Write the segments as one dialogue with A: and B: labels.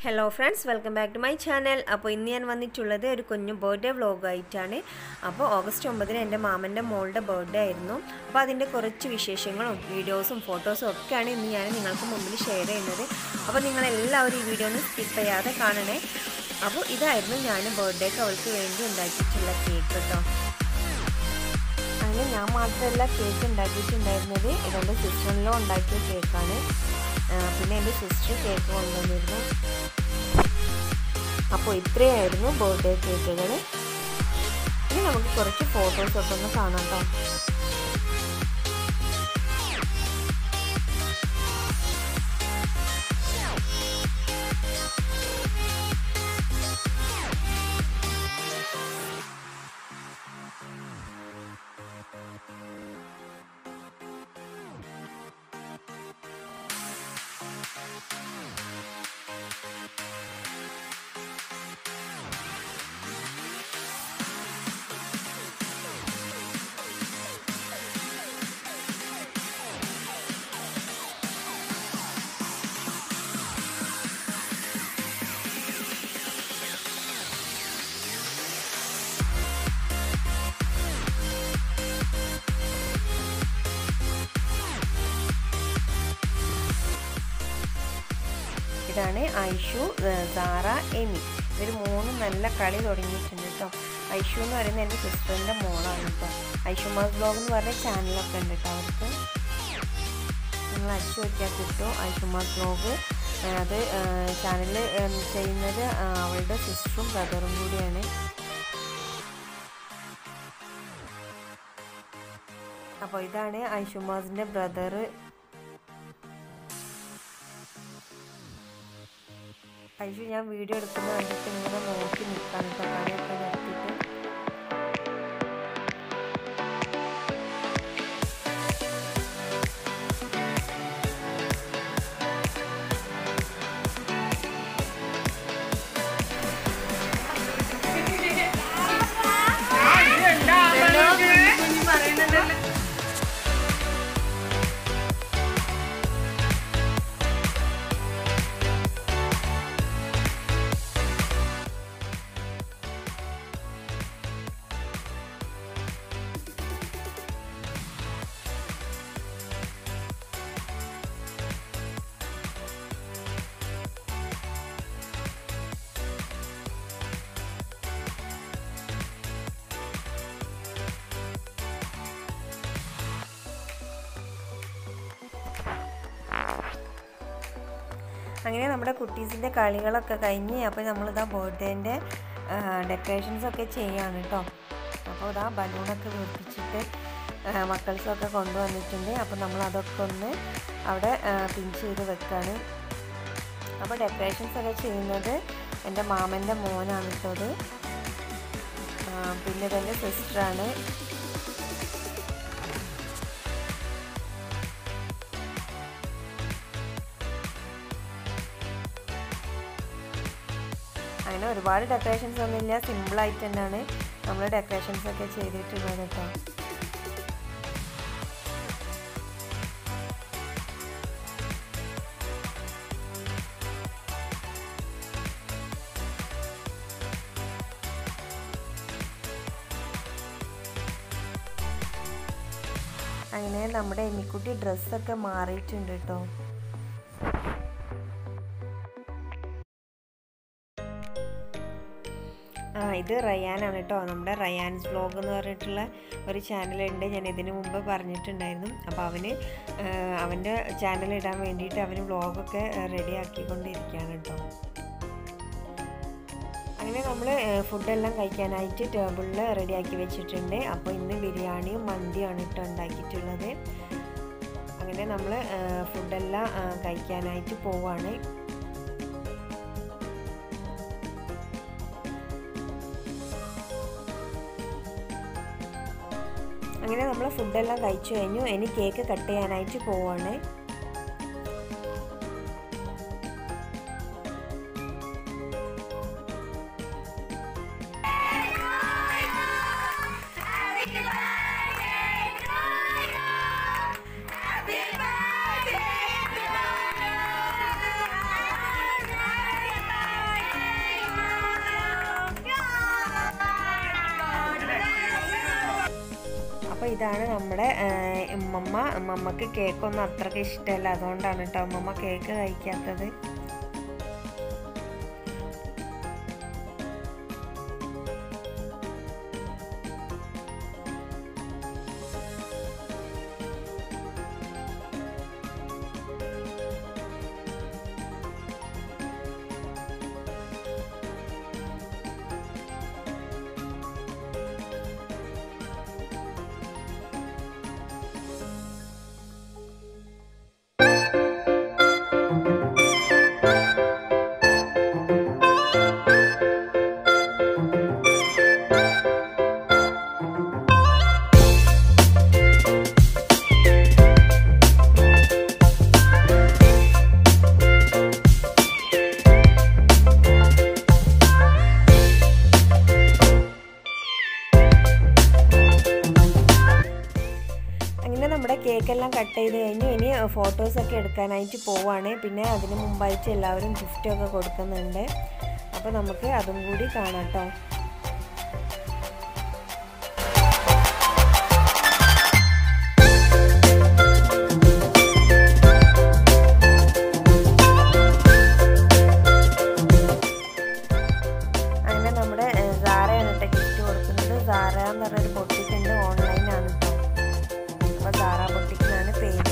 A: hello friends welcome back to my channel അപ്പോൾ ഇന്ന് ഞാൻ വന്നിട്ടുള്ളത് ഒരു കുഞ്ഞു ബർത്ത്ഡേ വ്ലോഗായിട്ടാണ് അപ്പോൾ ഓഗസ്റ്റ് ഒമ്പതിന് എൻ്റെ മാമൻ്റെ മോളുടെ ബർത്ത്ഡേ ആയിരുന്നു അപ്പോൾ അതിൻ്റെ കുറച്ച് വിശേഷങ്ങളും വീഡിയോസും ഫോട്ടോസും ഒക്കെയാണ് ഇന്ന് ഞാൻ നിങ്ങൾക്ക് മുമ്പിൽ ഷെയർ ചെയ്യുന്നത് അപ്പോൾ നിങ്ങളെല്ലാവരും ഈ വീഡിയോ ഒന്ന് സ്കിപ്പ് ചെയ്യാതെ കാണണേ അപ്പോൾ ഇതായിരുന്നു ഞാൻ ബർത്ത്ഡേക്ക് അവൾക്ക് വേണ്ടി ഉണ്ടാക്കിയിട്ടുള്ള കേക്ക് കേട്ടോ അങ്ങനെ ഞാൻ മാത്രമല്ല കേക്ക് ഉണ്ടാക്കിയിട്ടുണ്ടായിരുന്നത് ഇതെൻ്റെ സിസ്റ്ററിലോ ഉണ്ടാക്കിയ കേക്കാണ് പിന്നെ എൻ്റെ സിസ്റ്റർ കേക്ക് കൊണ്ടുവന്നിരുന്നു അപ്പോൾ ഇത്രയായിരുന്നു ബർത്ത്ഡേ കേക്കുകൾ ഇനി നമുക്ക് കുറച്ച് ഫോട്ടോസൊക്കെ ഒന്ന് കാണാം കേട്ടോ ഇതാണ് ഐഷു സാറ എമി ഇവർ മൂന്നും നല്ല കളി തുടങ്ങിയിട്ടുണ്ട് കേട്ടോ ഐഷു എന്ന് പറയുന്നത് എൻ്റെ സിസ്റ്ററിൻ്റെ മോളാണ് കേട്ടോ ഐഷു മാസ് ബ്ലോഗ് എന്ന് പറഞ്ഞ ചാനലൊക്കെ ഉണ്ട് കേട്ടോ അവർക്ക് നിങ്ങൾ അടിച്ചു നോക്കിയാൽ കിട്ടും ഐഷു മാസ് ബ്ലോഗ് അത് ചാനൽ ചെയ്യുന്നത് അവളുടെ സിസ്റ്ററും ബ്രദറും കൂടിയാണ് അപ്പോൾ ഇതാണ് ഐഷുമാസിൻ്റെ ബ്രദറ് ഐഷു ഞാൻ വീഡിയോ എടുക്കുന്ന കണ്ടിട്ട് ഇങ്ങനെ നോക്കി നിൽക്കാൻ കേട്ടോ പണിയൊക്കെ നിർത്തിയിട്ട് അങ്ങനെ നമ്മുടെ കുട്ടീസിൻ്റെ കളികളൊക്കെ കഴിഞ്ഞ് അപ്പോൾ നമ്മളിതാ ബർത്ത്ഡേൻ്റെ ഡെക്കറേഷൻസ് ഒക്കെ ചെയ്യാണ് കേട്ടോ അപ്പോൾ ഇതാ ബലൂണൊക്കെ വീർപ്പിച്ചിട്ട് മക്കൾസൊക്കെ കൊണ്ടുവന്നിട്ടുണ്ട് അപ്പോൾ നമ്മൾ അതൊക്കെ ഒന്ന് അവിടെ പിൻ ചെയ്ത് വെക്കാണ് അപ്പോൾ ഡെക്കറേഷൻസ് ഒക്കെ ചെയ്യുന്നത് എൻ്റെ മാമൻ്റെ മോനാണ് കേട്ടത് പിന്നെ ഇതെൻ്റെ സിസ്റ്ററാണ് അങ്ങനെ ഒരുപാട് ഡെക്കറേഷൻസ് ഒന്നുമില്ല സിമ്പിളായിട്ട് തന്നെയാണ് നമ്മൾ ഡെക്കറേഷൻസ് ഒക്കെ ചെയ്തിട്ടുള്ളത് കേട്ടോ അങ്ങനെ നമ്മുടെ എമ്മിക്കുട്ടി ഡ്രസ്സൊക്കെ മാറിയിട്ടുണ്ട് കേട്ടോ ആ ഇത് റയാനാണ് കേട്ടോ നമ്മുടെ റയാൻസ് വ്ലോഗ് എന്ന് പറഞ്ഞിട്ടുള്ള ഒരു ചാനലുണ്ട് ഞാൻ ഇതിനു മുമ്പ് പറഞ്ഞിട്ടുണ്ടായിരുന്നു അപ്പോൾ അവന് അവൻ്റെ ചാനൽ ഇടാൻ വേണ്ടിയിട്ട് അവന് വ്ലോഗൊക്കെ റെഡി ആക്കിക്കൊണ്ടിരിക്കുകയാണ് കേട്ടോ അങ്ങനെ നമ്മൾ ഫുഡെല്ലാം കഴിക്കാനായിട്ട് ടേബിളിൽ റെഡിയാക്കി വെച്ചിട്ടുണ്ട് അപ്പോൾ ഇന്ന് ബിരിയാണിയും മന്തിയാണ് കേട്ടോ ഉണ്ടാക്കിയിട്ടുള്ളത് അങ്ങനെ നമ്മൾ ഫുഡെല്ലാം കഴിക്കാനായിട്ട് പോവാണ് അങ്ങനെ നമ്മൾ ഫുഡെല്ലാം കഴിച്ചു കഴിഞ്ഞു ഇനി കേക്ക് കട്ട് ചെയ്യാനായിട്ട് പോവാണ്
B: Happy birthday,
A: ഇതാണ് നമ്മുടെ ഉമ്മമ്മ ഉമ്മമ്മക്ക് കേക്കൊന്നും അത്രയ്ക്ക് ഇഷ്ടമല്ല അതുകൊണ്ടാണ് കേട്ടോ ഉമ്മമ്മ കേക്ക് കഴിക്കാത്തത് അങ്ങനെ നമ്മുടെ കേക്കെല്ലാം കട്ട് ചെയ്ത് കഴിഞ്ഞു ഇനി ഫോട്ടോസൊക്കെ എടുക്കാനായിട്ട് പോവാണ് പിന്നെ അതിന് മുമ്പായിട്ട് എല്ലാവരും ഗിഫ്റ്റൊക്കെ കൊടുക്കുന്നുണ്ട് അപ്പോൾ നമുക്ക് അതും കൂടി കാണാം കേട്ടോ അങ്ങനെ നമ്മുടെ സാറയാണ് കേട്ടോ ഗിഫ്റ്റ് കൊടുക്കുന്നത് സാറ എന്ന് പറഞ്ഞൊരു പൊട്ടിക്കുണ്ട് ഓൺലൈനാണ് കേട്ടോ അപ്പോൾ സാറ പൊട്ടിക്കിനാണ് പേര്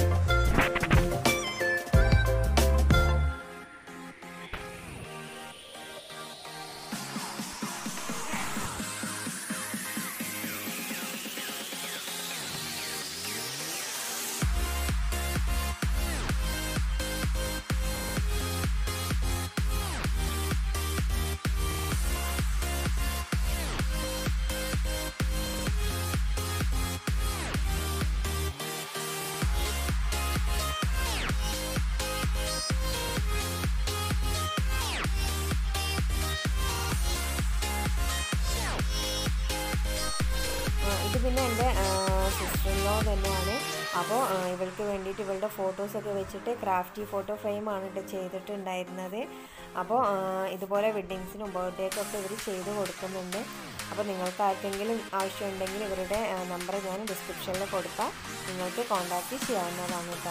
A: ഇത് പിന്നെ എൻ്റെ സിസ്റ്ററിലോ തന്നെയാണ് അപ്പോൾ ഇവൾക്ക് വേണ്ടിയിട്ട് ഇവളുടെ ഫോട്ടോസൊക്കെ വെച്ചിട്ട് ക്രാഫ്റ്റി ഫോട്ടോ ഫ്രെയിമാണ് ഇത് ചെയ്തിട്ടുണ്ടായിരുന്നത് അപ്പോൾ ഇതുപോലെ വെഡ്ഡിങ്സിനും ബർത്ത്ഡേക്കൊക്കെ ഇവർ ചെയ്ത് കൊടുക്കുന്നുണ്ട് അപ്പോൾ നിങ്ങൾക്ക് ആർക്കെങ്കിലും ആവശ്യമുണ്ടെങ്കിൽ ഇവരുടെ നമ്പർ ഞാൻ ഡിസ്ക്രിപ്ഷനിൽ കൊടുക്കാം നിങ്ങൾക്ക് കോൺടാക്റ്റ് ചെയ്യാവുന്നതാണ് കേട്ടോ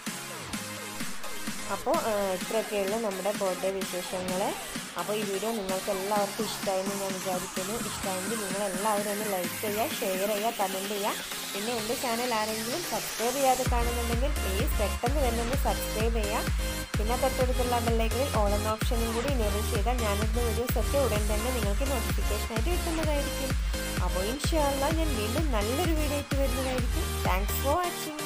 A: അപ്പോൾ ഇത്രയൊക്കെയുള്ളൂ നമ്മുടെ ബർത്ത്ഡേ വിശേഷങ്ങൾ അപ്പോൾ ഈ വീഡിയോ നിങ്ങൾക്ക് എല്ലാവർക്കും ഇഷ്ടമായെന്ന് ഞാൻ വിചാരിക്കുന്നു ഇഷ്ടമായെങ്കിൽ നിങ്ങൾ എല്ലാവരും ഒന്ന് ലൈക്ക് ചെയ്യുക ഷെയർ ചെയ്യുക കമൻറ്റ് ചെയ്യുക പിന്നെ എൻ്റെ ചാനൽ ആരെങ്കിലും സബ്സ്ക്രൈബ് ചെയ്യാതെ കാണുന്നുണ്ടെങ്കിൽ പ്ലീസ് പെട്ടെന്ന് തന്നെ ഒന്ന് സബ്സ്ക്രൈബ് ചെയ്യുക പിന്നെ തൊട്ടടുത്തുള്ള ബെല്ലൈക്കണിൽ ഓൾ എന്ന ഓപ്ഷനും കൂടി ഇനേബിൾ ചെയ്താൽ ഞാനിടുന്ന വീഡിയോസൊക്കെ ഉടൻ തന്നെ നിങ്ങൾക്ക് നോട്ടിഫിക്കേഷനായിട്ട് കിട്ടുന്നതായിരിക്കും അപ്പോൾ ഇൻഷാല്ല ഞാൻ വീണ്ടും നല്ലൊരു വീഡിയോ ആയിട്ട് വരുന്നതായിരിക്കും താങ്ക്സ് ഫോർ വാച്ചിങ്